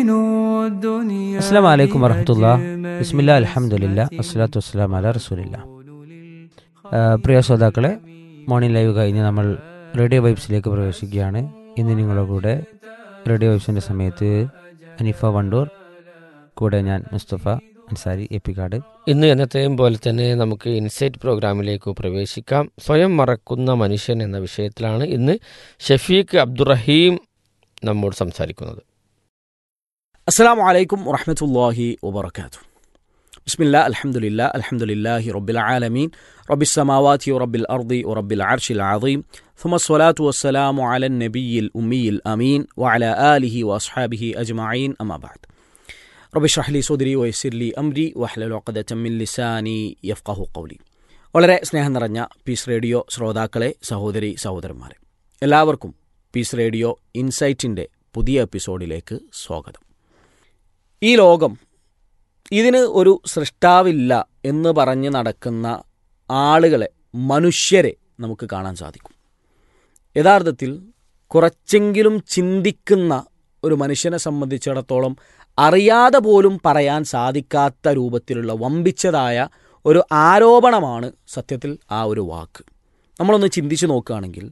അസ്സാം വലൈക്കും വറഹമത്തുള്ള ബിസ്മില്ല അലഹമുല്ല അസ്സലാത്തു വസ്സലാം അല റസൂലില്ല പ്രിയ ശ്രോതാക്കളെ മോർണിംഗ് ലൈവ് കഴിഞ്ഞ് നമ്മൾ റേഡിയോ വൈബ്സിലേക്ക് പ്രവേശിക്കുകയാണ് ഇന്ന് നിങ്ങളുടെ കൂടെ റേഡിയോ വൈബ്സിൻ്റെ സമയത്ത് അനിഫ വണ്ടൂർ കൂടെ ഞാൻ മുസ്തഫ അൻസാരി എപ്പിക്കാട് ഇന്ന് എന്നത്തെയും പോലെ തന്നെ നമുക്ക് ഇൻസൈറ്റ് പ്രോഗ്രാമിലേക്ക് പ്രവേശിക്കാം സ്വയം മറക്കുന്ന മനുഷ്യൻ എന്ന വിഷയത്തിലാണ് ഇന്ന് ഷഫീഖ് അബ്ദുറഹീം നമ്മോട് സംസാരിക്കുന്നത് السلام عليكم ورحمة الله وبركاته بسم الله الحمد لله الحمد لله رب العالمين رب السماوات ورب الأرض ورب العرش العظيم ثم الصلاة والسلام على النبي الأمي الأمين وعلى آله وأصحابه أجمعين أما بعد رب اشرح لي صدري ويسر لي أمري واحلل عقدة من لساني يفقه قولي വളരെ സ്നേഹം നിറഞ്ഞ പീസ് റേഡിയോ ശ്രോതാക്കളെ സഹോദരി സഹോദരന്മാരെ എല്ലാവർക്കും പീസ് റേഡിയോ ഇൻസൈറ്റിൻ്റെ പുതിയ എപ്പിസോഡിലേക്ക് സ്വാഗതം ഈ ലോകം ഇതിന് ഒരു സൃഷ്ടാവില്ല എന്ന് പറഞ്ഞ് നടക്കുന്ന ആളുകളെ മനുഷ്യരെ നമുക്ക് കാണാൻ സാധിക്കും യഥാർത്ഥത്തിൽ കുറച്ചെങ്കിലും ചിന്തിക്കുന്ന ഒരു മനുഷ്യനെ സംബന്ധിച്ചിടത്തോളം അറിയാതെ പോലും പറയാൻ സാധിക്കാത്ത രൂപത്തിലുള്ള വമ്പിച്ചതായ ഒരു ആരോപണമാണ് സത്യത്തിൽ ആ ഒരു വാക്ക് നമ്മളൊന്ന് ചിന്തിച്ചു നോക്കുകയാണെങ്കിൽ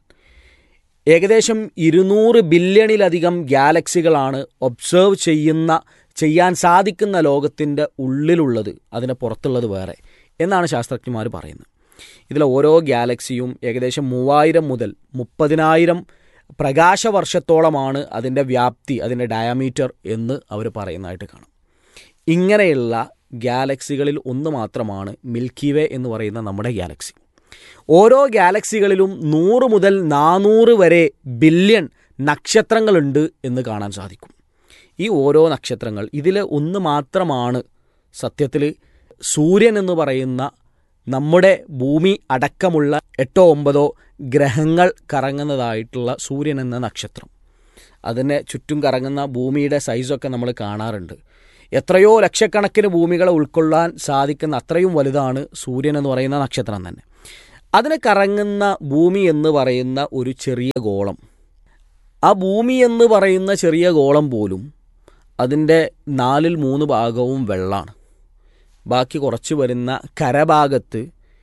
ഏകദേശം ഇരുന്നൂറ് ബില്യണിലധികം ഗാലക്സികളാണ് ഒബ്സേർവ് ചെയ്യുന്ന ചെയ്യാൻ സാധിക്കുന്ന ലോകത്തിൻ്റെ ഉള്ളിലുള്ളത് അതിന് പുറത്തുള്ളത് വേറെ എന്നാണ് ശാസ്ത്രജ്ഞന്മാർ പറയുന്നത് ഇതിലെ ഓരോ ഗാലക്സിയും ഏകദേശം മൂവായിരം മുതൽ മുപ്പതിനായിരം പ്രകാശവർഷത്തോളമാണ് അതിൻ്റെ വ്യാപ്തി അതിൻ്റെ ഡയമീറ്റർ എന്ന് അവർ പറയുന്നതായിട്ട് കാണാം ഇങ്ങനെയുള്ള ഗാലക്സികളിൽ ഒന്ന് മാത്രമാണ് മിൽക്കി വേ എന്ന് പറയുന്ന നമ്മുടെ ഗാലക്സി ഓരോ ഗാലക്സികളിലും നൂറ് മുതൽ നാനൂറ് വരെ ബില്യൺ നക്ഷത്രങ്ങളുണ്ട് എന്ന് കാണാൻ സാധിക്കും ഈ ഓരോ നക്ഷത്രങ്ങൾ ഇതിൽ ഒന്ന് മാത്രമാണ് സത്യത്തിൽ സൂര്യൻ എന്ന് പറയുന്ന നമ്മുടെ ഭൂമി അടക്കമുള്ള എട്ടോ ഒമ്പതോ ഗ്രഹങ്ങൾ കറങ്ങുന്നതായിട്ടുള്ള സൂര്യൻ എന്ന നക്ഷത്രം അതിനെ ചുറ്റും കറങ്ങുന്ന ഭൂമിയുടെ സൈസൊക്കെ നമ്മൾ കാണാറുണ്ട് എത്രയോ ലക്ഷക്കണക്കിന് ഭൂമികളെ ഉൾക്കൊള്ളാൻ സാധിക്കുന്ന അത്രയും വലുതാണ് സൂര്യൻ എന്ന് പറയുന്ന നക്ഷത്രം തന്നെ അതിനെ കറങ്ങുന്ന ഭൂമി എന്ന് പറയുന്ന ഒരു ചെറിയ ഗോളം ആ ഭൂമി എന്ന് പറയുന്ന ചെറിയ ഗോളം പോലും അതിൻ്റെ നാലിൽ മൂന്ന് ഭാഗവും വെള്ളമാണ് ബാക്കി കുറച്ച് വരുന്ന കരഭാഗത്ത്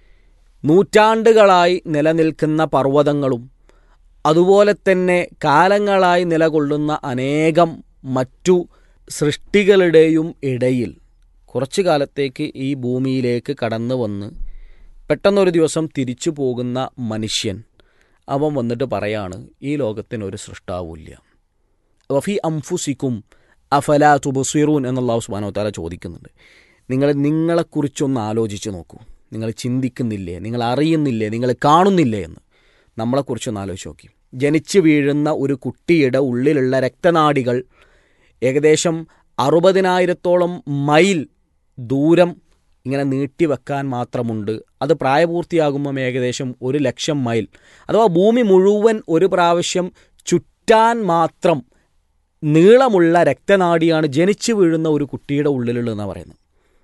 നൂറ്റാണ്ടുകളായി നിലനിൽക്കുന്ന പർവ്വതങ്ങളും അതുപോലെ തന്നെ കാലങ്ങളായി നിലകൊള്ളുന്ന അനേകം മറ്റു സൃഷ്ടികളുടെയും ഇടയിൽ കുറച്ചു കാലത്തേക്ക് ഈ ഭൂമിയിലേക്ക് കടന്നു വന്ന് പെട്ടെന്നൊരു ദിവസം തിരിച്ചു പോകുന്ന മനുഷ്യൻ അവൻ വന്നിട്ട് പറയാണ് ഈ ലോകത്തിനൊരു സൃഷ്ടാവില്ല വഫി അംഫുസിക്കും അഫല തുബസിറൂൻ എന്നുള്ള സുബാനോ താല ചോദിക്കുന്നുണ്ട് നിങ്ങൾ നിങ്ങളെക്കുറിച്ചൊന്ന് ആലോചിച്ച് നോക്കൂ നിങ്ങൾ ചിന്തിക്കുന്നില്ലേ നിങ്ങൾ അറിയുന്നില്ലേ നിങ്ങൾ കാണുന്നില്ലേ എന്ന് നമ്മളെക്കുറിച്ചൊന്ന് ആലോചിച്ച് നോക്കി ജനിച്ചു വീഴുന്ന ഒരു കുട്ടിയുടെ ഉള്ളിലുള്ള രക്തനാടികൾ ഏകദേശം അറുപതിനായിരത്തോളം മൈൽ ദൂരം ഇങ്ങനെ നീട്ടിവെക്കാൻ മാത്രമുണ്ട് അത് പ്രായപൂർത്തിയാകുമ്പം ഏകദേശം ഒരു ലക്ഷം മൈൽ അഥവാ ഭൂമി മുഴുവൻ ഒരു പ്രാവശ്യം ചുറ്റാൻ മാത്രം നീളമുള്ള രക്തനാടിയാണ് ജനിച്ചു വീഴുന്ന ഒരു കുട്ടിയുടെ ഉള്ളിലുള്ളതെന്നാണ് പറയുന്നത്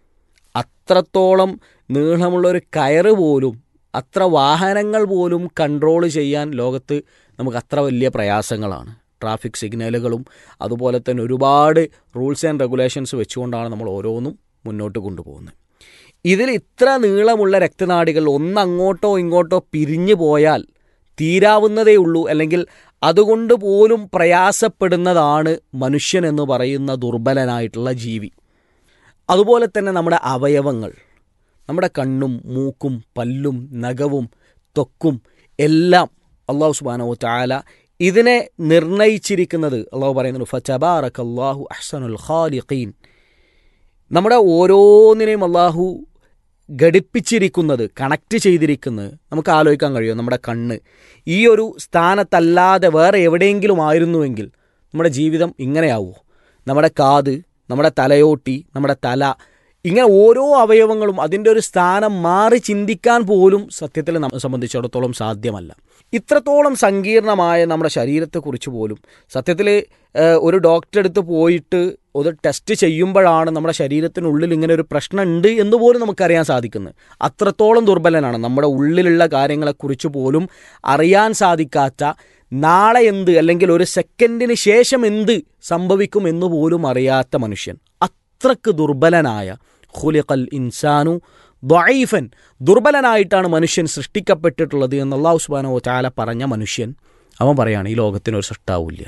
അത്രത്തോളം നീളമുള്ള ഒരു കയറ് പോലും അത്ര വാഹനങ്ങൾ പോലും കൺട്രോൾ ചെയ്യാൻ ലോകത്ത് നമുക്ക് അത്ര വലിയ പ്രയാസങ്ങളാണ് ട്രാഫിക് സിഗ്നലുകളും അതുപോലെ തന്നെ ഒരുപാട് റൂൾസ് ആൻഡ് റെഗുലേഷൻസ് വെച്ചുകൊണ്ടാണ് നമ്മൾ ഓരോന്നും മുന്നോട്ട് കൊണ്ടുപോകുന്നത് ഇതിൽ ഇത്ര നീളമുള്ള രക്തനാടികൾ ഒന്നങ്ങോട്ടോ ഇങ്ങോട്ടോ പിരിഞ്ഞു പോയാൽ തീരാവുന്നതേ ഉള്ളൂ അല്ലെങ്കിൽ അതുകൊണ്ട് പോലും പ്രയാസപ്പെടുന്നതാണ് മനുഷ്യൻ എന്ന് പറയുന്ന ദുർബലനായിട്ടുള്ള ജീവി അതുപോലെ തന്നെ നമ്മുടെ അവയവങ്ങൾ നമ്മുടെ കണ്ണും മൂക്കും പല്ലും നഖവും ത്വക്കും എല്ലാം അള്ളാഹു സുബാനോ ചാല ഇതിനെ നിർണയിച്ചിരിക്കുന്നത് അള്ളാഹു പറയുന്നു ഫച്ചബാറക് അള്ളാഹു അഹ്സനുൽ ഖാലിഖീൻ നമ്മുടെ ഓരോന്നിനെയും അള്ളാഹു ഘടിപ്പിച്ചിരിക്കുന്നത് കണക്റ്റ് ചെയ്തിരിക്കുന്നത് നമുക്ക് ആലോചിക്കാൻ കഴിയുമോ നമ്മുടെ കണ്ണ് ഈ ഒരു സ്ഥാനത്തല്ലാതെ വേറെ എവിടെയെങ്കിലും ആയിരുന്നുവെങ്കിൽ നമ്മുടെ ജീവിതം ഇങ്ങനെയാവുമോ നമ്മുടെ കാത് നമ്മുടെ തലയോട്ടി നമ്മുടെ തല ഇങ്ങനെ ഓരോ അവയവങ്ങളും അതിൻ്റെ ഒരു സ്ഥാനം മാറി ചിന്തിക്കാൻ പോലും സത്യത്തിൽ നമ്മെ സംബന്ധിച്ചിടത്തോളം സാധ്യമല്ല ഇത്രത്തോളം സങ്കീർണമായ നമ്മുടെ ശരീരത്തെക്കുറിച്ച് പോലും സത്യത്തിൽ ഒരു ഡോക്ടറെ അടുത്ത് പോയിട്ട് ഒരു ടെസ്റ്റ് ചെയ്യുമ്പോഴാണ് നമ്മുടെ ശരീരത്തിനുള്ളിൽ ഇങ്ങനെ ഒരു പ്രശ്നം ഉണ്ട് എന്ന് പോലും നമുക്കറിയാൻ സാധിക്കുന്നത് അത്രത്തോളം ദുർബലനാണ് നമ്മുടെ ഉള്ളിലുള്ള കാര്യങ്ങളെക്കുറിച്ച് പോലും അറിയാൻ സാധിക്കാത്ത നാളെ എന്ത് അല്ലെങ്കിൽ ഒരു സെക്കൻഡിന് ശേഷം എന്ത് സംഭവിക്കും എന്ന് പോലും അറിയാത്ത മനുഷ്യൻ അത്രക്ക് ദുർബലനായ ഖുലിഖൽ ഇൻസാനു ദ്വൈഫൻ ദുർബലനായിട്ടാണ് മനുഷ്യൻ സൃഷ്ടിക്കപ്പെട്ടിട്ടുള്ളത് എന്ന് അള്ളാഹു സുബാനോ ചാല പറഞ്ഞ മനുഷ്യൻ അവൻ പറയാണ് ഈ ലോകത്തിനൊരു സൃഷ്ടാവില്ല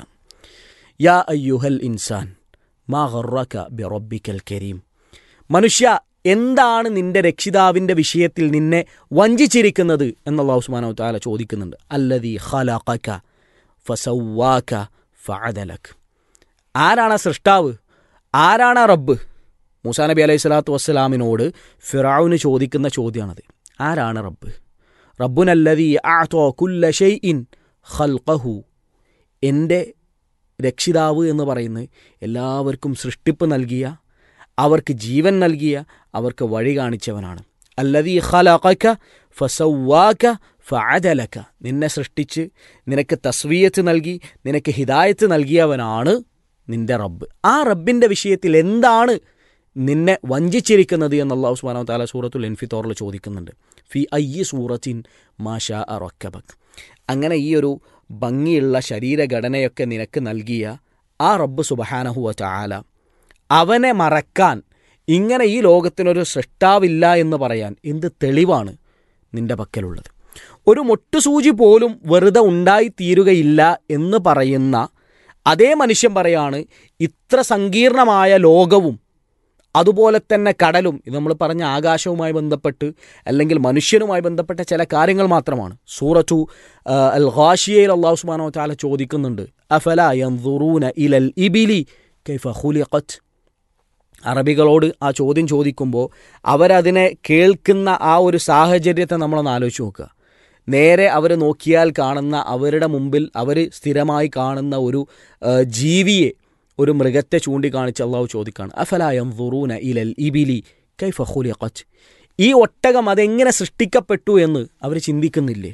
യാ അയ്യുഹൽ ഇൻസാൻ മാ ഹറക്ക ബിറബിക്കൽ കരീം മനുഷ്യ എന്താണ് നിന്റെ രക്ഷിതാവിൻ്റെ വിഷയത്തിൽ നിന്നെ വഞ്ചിച്ചിരിക്കുന്നത് എന്നുള്ള ഉസ്മാനോ താല ചോദിക്കുന്നുണ്ട് അല്ലതി ഖലഖക ഫസവാക ഫഅദലക് ആരാണ് ആ സൃഷ്ടാവ് ആരാണ് ആ റബ്ബ് മൂസാ നബി അലൈഹി സ്വലാത്തു വസ്സലാമിനോട് ഫിറാവുന് ചോദിക്കുന്ന ചോദ്യമാണത് ആരാണ് റബ്ബ് റബ്ബുനല്ലതി ആതോ കുല്ല ഷെയ്ഇൻ ഖൽഖഹു എൻ്റെ രക്ഷിതാവ് എന്ന് പറയുന്നത് എല്ലാവർക്കും സൃഷ്ടിപ്പ് നൽകിയ അവർക്ക് ജീവൻ നൽകിയ അവർക്ക് വഴി കാണിച്ചവനാണ് അല്ലതീ ഖലഖക ഫസവാക ഫഅദലക നിന്നെ സൃഷ്ടിച്ച് നിനക്ക് തസ്വീയത്ത് നൽകി നിനക്ക് ഹിദായത്ത് നൽകിയവനാണ് നിന്റെ റബ്ബ് ആ റബ്ബിൻ്റെ വിഷയത്തിൽ എന്താണ് നിന്നെ വഞ്ചിച്ചിരിക്കുന്നത് എന്ന് അള്ളാഹു സുബ്ഹാനഹു താല സൂറത്തുൽ എൻഫിത്തോറിൽ ചോദിക്കുന്നുണ്ട് ഫി അയ്യി സൂറത്തിൻ മാഷാ അറക്കബക് അങ്ങനെ ഈ ഒരു ഭംഗിയുള്ള ശരീരഘടനയൊക്കെ നിനക്ക് നൽകിയ ആ റബ്ബ് സുബഹാനഹുവ ചാല അവനെ മറക്കാൻ ഇങ്ങനെ ഈ ലോകത്തിനൊരു സൃഷ്ടാവില്ല എന്ന് പറയാൻ എന്ത് തെളിവാണ് നിന്റെ പക്കലുള്ളത് ഒരു മൊട്ടുസൂചി പോലും വെറുതെ ഉണ്ടായിത്തീരുകയില്ല എന്ന് പറയുന്ന അതേ മനുഷ്യൻ പറയാണ് ഇത്ര സങ്കീർണമായ ലോകവും അതുപോലെ തന്നെ കടലും ഇത് നമ്മൾ പറഞ്ഞ ആകാശവുമായി ബന്ധപ്പെട്ട് അല്ലെങ്കിൽ മനുഷ്യനുമായി ബന്ധപ്പെട്ട ചില കാര്യങ്ങൾ മാത്രമാണ് സൂറത്തു അൽ ഖാഷിയയിൽ അള്ളാഹു സുബ്ഹാനഹു വതആല ചോദിക്കുന്നുണ്ട് അഫല യൻദുറൂന ഇലൽ ഇബിലി കൈഫ ഖുലിഖത് അറബികളോട് ആ ചോദ്യം ചോദിക്കുമ്പോൾ അവരതിനെ കേൾക്കുന്ന ആ ഒരു സാഹചര്യത്തെ നമ്മളൊന്ന് ആലോചിച്ച് നോക്കുക നേരെ അവർ നോക്കിയാൽ കാണുന്ന അവരുടെ മുമ്പിൽ അവർ സ്ഥിരമായി കാണുന്ന ഒരു ആ, ജീവിയെ ഒരു മൃഗത്തെ ചൂണ്ടിക്കാണിച്ച് അള്ളാഹു ചോദിക്കാണ് അഫലായം വുറൂന ഇലൽ ഇബിലി കൈഫ ഖുലിഖത് ഈ ഒട്ടകം അതെങ്ങനെ സൃഷ്ടിക്കപ്പെട്ടു എന്ന് അവർ ചിന്തിക്കുന്നില്ലേ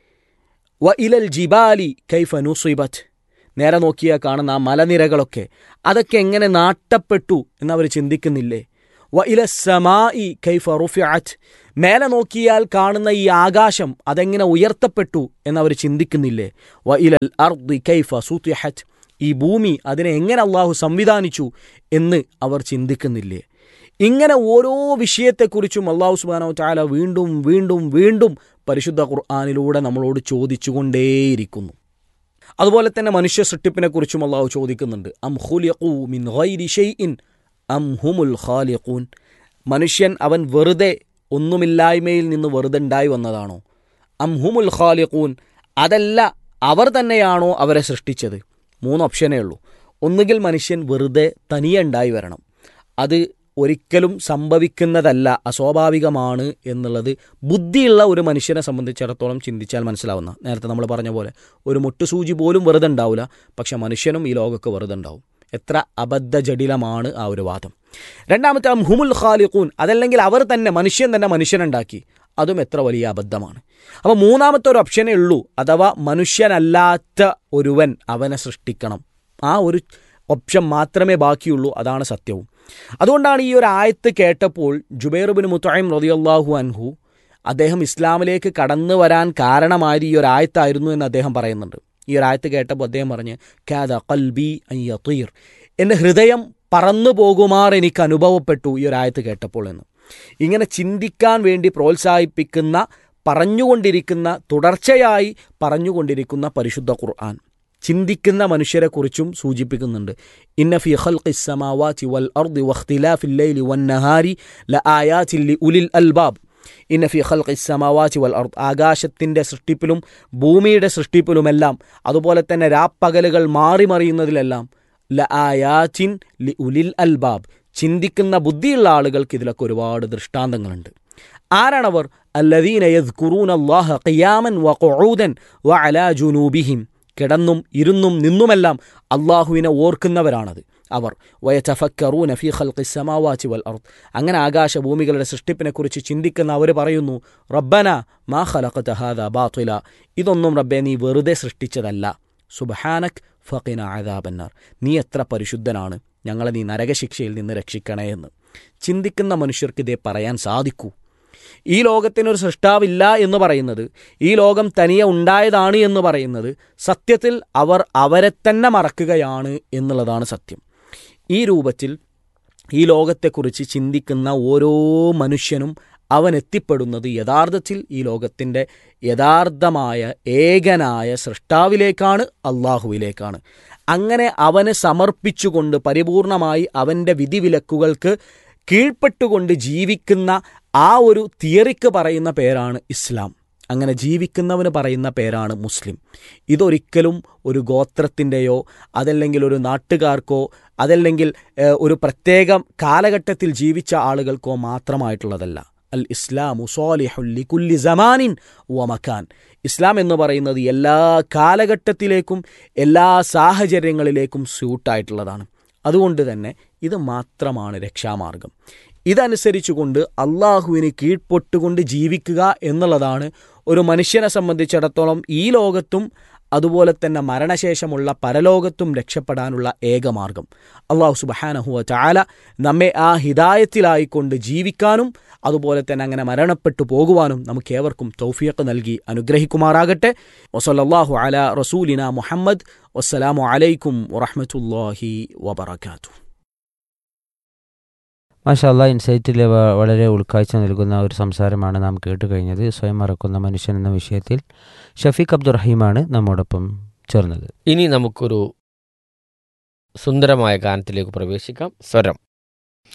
വ ഇലൽ ജിബാലി കൈഫ നുസിബത്ത് നേരെ നോക്കിയാൽ കാണുന്ന ആ മലനിരകളൊക്കെ അതൊക്കെ എങ്ങനെ നാട്ടപ്പെട്ടു എന്നവർ ചിന്തിക്കുന്നില്ലേ വ ഇല സമായി കൈഫ റുഫിഅത്ത് മേലെ നോക്കിയാൽ കാണുന്ന ഈ ആകാശം അതെങ്ങനെ ഉയർത്തപ്പെട്ടു എന്നവർ ചിന്തിക്കുന്നില്ലേ വ ഇലൽ അർദി കൈഫ സുത്തിഹത്ത് ഈ ഭൂമി അതിനെ എങ്ങനെ അള്ളാഹു സംവിധാനിച്ചു എന്ന് അവർ ചിന്തിക്കുന്നില്ലേ ഇങ്ങനെ ഓരോ വിഷയത്തെക്കുറിച്ചും അള്ളാഹു സുബാനോ ചാല വീണ്ടും വീണ്ടും വീണ്ടും പരിശുദ്ധ ഖുർആാനിലൂടെ നമ്മളോട് ചോദിച്ചുകൊണ്ടേയിരിക്കുന്നു അതുപോലെ തന്നെ മനുഷ്യ സൃഷ്ടിപ്പിനെ കുറിച്ചും അള്ളാഹു ചോദിക്കുന്നുണ്ട് അം ഖുലിഖൂ മിൻ ഗൈരി ഷൈഇൻ അം ഹുമുൽ ഖാലിഖൂൻ മനുഷ്യൻ അവൻ വെറുതെ ഒന്നുമില്ലായ്മയിൽ നിന്ന് വെറുതെ ഉണ്ടായി വന്നതാണോ അം ഹുമുൽ ഖാലിഖൂൻ അതല്ല അവർ തന്നെയാണോ അവരെ സൃഷ്ടിച്ചത് മൂന്ന് ഓപ്ഷനേ ഉള്ളൂ ഒന്നുകിൽ മനുഷ്യൻ വെറുതെ തനിയെ ഉണ്ടായി വരണം അത് ഒരിക്കലും സംഭവിക്കുന്നതല്ല അസ്വാഭാവികമാണ് എന്നുള്ളത് ബുദ്ധിയുള്ള ഒരു മനുഷ്യനെ സംബന്ധിച്ചിടത്തോളം ചിന്തിച്ചാൽ മനസ്സിലാവുന്ന നേരത്തെ നമ്മൾ പറഞ്ഞ പോലെ ഒരു മുട്ടുസൂചി പോലും വെറുതെ ഉണ്ടാവില്ല പക്ഷെ മനുഷ്യനും ഈ ലോകമൊക്കെ വെറുതെ ഉണ്ടാവും എത്ര അബദ്ധജടിലമാണ് ആ ഒരു വാദം രണ്ടാമത്തെ അം ഹുമുൽ ഖാലിഖൂൻ അതല്ലെങ്കിൽ അവർ തന്നെ മനുഷ്യൻ തന്നെ മനുഷ്യനുണ്ടാക്കി അതും എത്ര വലിയ അബദ്ധമാണ് അപ്പോൾ മൂന്നാമത്തെ ഒരു ഓപ്ഷനേ ഉള്ളൂ അഥവാ മനുഷ്യനല്ലാത്ത ഒരുവൻ അവനെ സൃഷ്ടിക്കണം ആ ഒരു ഓപ്ഷൻ മാത്രമേ ബാക്കിയുള്ളൂ അതാണ് സത്യവും അതുകൊണ്ടാണ് ഈ ഒരു ആയത്ത് കേട്ടപ്പോൾ ജുബൈറുബിൻ മുത്തൈം റതിയല്ലാഹു അൻഹു അദ്ദേഹം ഇസ്ലാമിലേക്ക് കടന്നു വരാൻ കാരണമായത് ഈ ഒരു ആയത്തായിരുന്നു എന്ന് അദ്ദേഹം പറയുന്നുണ്ട് ഈ ഒരു ആയത്ത് കേട്ടപ്പോൾ അദ്ദേഹം പറഞ്ഞ് ഖ്യാദ കൽബി അയ്യീർ എൻ്റെ ഹൃദയം പറന്നു പോകുമാർ എനിക്ക് അനുഭവപ്പെട്ടു ഈ ഒരു ആയത്ത് കേട്ടപ്പോൾ എന്ന് ഇങ്ങനെ ചിന്തിക്കാൻ വേണ്ടി പ്രോത്സാഹിപ്പിക്കുന്ന പറഞ്ഞുകൊണ്ടിരിക്കുന്ന തുടർച്ചയായി പറഞ്ഞുകൊണ്ടിരിക്കുന്ന പരിശുദ്ധ ഖുർആൻ ചിന്തിക്കുന്ന മനുഷ്യരെക്കുറിച്ചും സൂചിപ്പിക്കുന്നുണ്ട് ഇന്ന ഫി ഖൽഖിസ് സമാവാതി വൽ അർദി വഖ്തിലാഫിൽ ലൈലി വൻ നഹാരി ലആയാതിൻ ലിഉലിൽ അൽബാബ് ഇന്ന ഫി ഖൽഖിസ് സമാവാതി വൽ അർദ് ആകാശത്തിൻ്റെ സൃഷ്ടിപ്പിലും ഭൂമിയുടെ സൃഷ്ടിപ്പിലുമെല്ലാം അതുപോലെ തന്നെ രാപ്പകലുകൾ മാറി മറിയുന്നതിലെല്ലാം ലആയാതിൻ ലിഉലിൽ അൽബാബ് ചിന്തിക്കുന്ന ബുദ്ധിയുള്ള ആളുകൾക്ക് ഇതിലൊക്കെ ഒരുപാട് ദൃഷ്ടാന്തങ്ങളുണ്ട് ആരാണവർ അല്ലദീന യദ്കുറൂന അല്ലാഹ ഖിയാമൻ വഖുഊദൻ വഅലാ ജുനൂബിഹിം കിടന്നും ഇരുന്നും നിന്നുമെല്ലാം അള്ളാഹുവിനെ ഓർക്കുന്നവരാണത് അവർ വയറ്റഫക്കറൂന ഫി ഖൽഖി സമാവാചി വൽ അർദ് അങ്ങനെ ആകാശഭൂമികളുടെ സൃഷ്ടിപ്പിനെക്കുറിച്ച് ചിന്തിക്കുന്ന അവർ പറയുന്നു റബ്ബന മാ ഖലഖത ഹാദ ബാത്തില ഇതൊന്നും റബ്ബെ നീ വെറുതെ സൃഷ്ടിച്ചതല്ല സുബ്ഹാനക് ഫഖിന അദാബന്നാർ നീ എത്ര പരിശുദ്ധനാണ് ഞങ്ങളെ നീ നരകശിക്ഷയിൽ നിന്ന് രക്ഷിക്കണേ എന്ന് ചിന്തിക്കുന്ന മനുഷ്യർക്ക് ഇതേ പറയാൻ സാധിക്കൂ ഈ ലോകത്തിനൊരു സൃഷ്ടാവില്ല എന്ന് പറയുന്നത് ഈ ലോകം തനിയെ ഉണ്ടായതാണ് എന്ന് പറയുന്നത് സത്യത്തിൽ അവർ അവരെ തന്നെ മറക്കുകയാണ് എന്നുള്ളതാണ് സത്യം ഈ രൂപത്തിൽ ഈ ലോകത്തെക്കുറിച്ച് ചിന്തിക്കുന്ന ഓരോ മനുഷ്യനും അവൻ എത്തിപ്പെടുന്നത് യഥാർത്ഥത്തിൽ ഈ ലോകത്തിൻ്റെ യഥാർത്ഥമായ ഏകനായ സൃഷ്ടാവിലേക്കാണ് അള്ളാഹുവിലേക്കാണ് അങ്ങനെ അവന് സമർപ്പിച്ചുകൊണ്ട് പരിപൂർണമായി അവൻ്റെ വിധിവിലക്കുകൾക്ക് കീഴ്പ്പെട്ടുകൊണ്ട് ജീവിക്കുന്ന ആ ഒരു തിയറിക്ക് പറയുന്ന പേരാണ് ഇസ്ലാം അങ്ങനെ ജീവിക്കുന്നവന് പറയുന്ന പേരാണ് മുസ്ലിം ഇതൊരിക്കലും ഒരു ഗോത്രത്തിൻ്റെയോ അതല്ലെങ്കിൽ ഒരു നാട്ടുകാർക്കോ അതല്ലെങ്കിൽ ഏഹ്, ഒരു പ്രത്യേക കാലഘട്ടത്തിൽ ജീവിച്ച ആളുകൾക്കോ മാത്രമായിട്ടുള്ളതല്ല അൽ ഇസ്ലാമു സോലിഹുല്ലി കുല്ലി സമാനിൻ വമക്കാൻ ഇസ്ലാം എന്ന് പറയുന്നത് എല്ലാ കാലഘട്ടത്തിലേക്കും എല്ലാ സാഹചര്യങ്ങളിലേക്കും സ്യൂട്ടായിട്ടുള്ളതാണ് അതുകൊണ്ട് തന്നെ ഇത് മാത്രമാണ് രക്ഷാമാർഗം ഇതനുസരിച്ചുകൊണ്ട് അള്ളാഹുവിന് കീഴ്പ്പെട്ടുകൊണ്ട് ജീവിക്കുക എന്നുള്ളതാണ് ഒരു മനുഷ്യനെ സംബന്ധിച്ചിടത്തോളം ഈ ലോകത്തും അതുപോലെ തന്നെ മരണശേഷമുള്ള പരലോകത്തും രക്ഷപ്പെടാനുള്ള ഏകമാർഗം അള്ളാഹു സുബഹാനഹുവ ചാല നമ്മെ ആ ഹിദായത്തിലായിക്കൊണ്ട് ജീവിക്കാനും അതുപോലെ തന്നെ അങ്ങനെ മരണപ്പെട്ടു പോകുവാനും നമുക്ക് ഏവർക്കും തൗഫിയക്ക് നൽകി അനുഗ്രഹിക്കുമാറാകട്ടെ വസല്ലാഹു അല റസൂലിന മുഹമ്മദ് വസ്സലാമു അലൈക്കും വറഹമത്തല്ലാഹി വബർക്കാത്തു മാഷാല്ല ഇൻസൈറ്റിൽ വളരെ ഉൾക്കാഴ്ച നൽകുന്ന ഒരു സംസാരമാണ് നാം കേട്ട് കഴിഞ്ഞത് സ്വയം മറക്കുന്ന മനുഷ്യൻ എന്ന വിഷയത്തിൽ ഷഫീഖ് അബ്ദുറഹീമാണ് നമ്മോടൊപ്പം ചേർന്നത് ഇനി നമുക്കൊരു സുന്ദരമായ ഗാനത്തിലേക്ക് പ്രവേശിക്കാം സ്വരം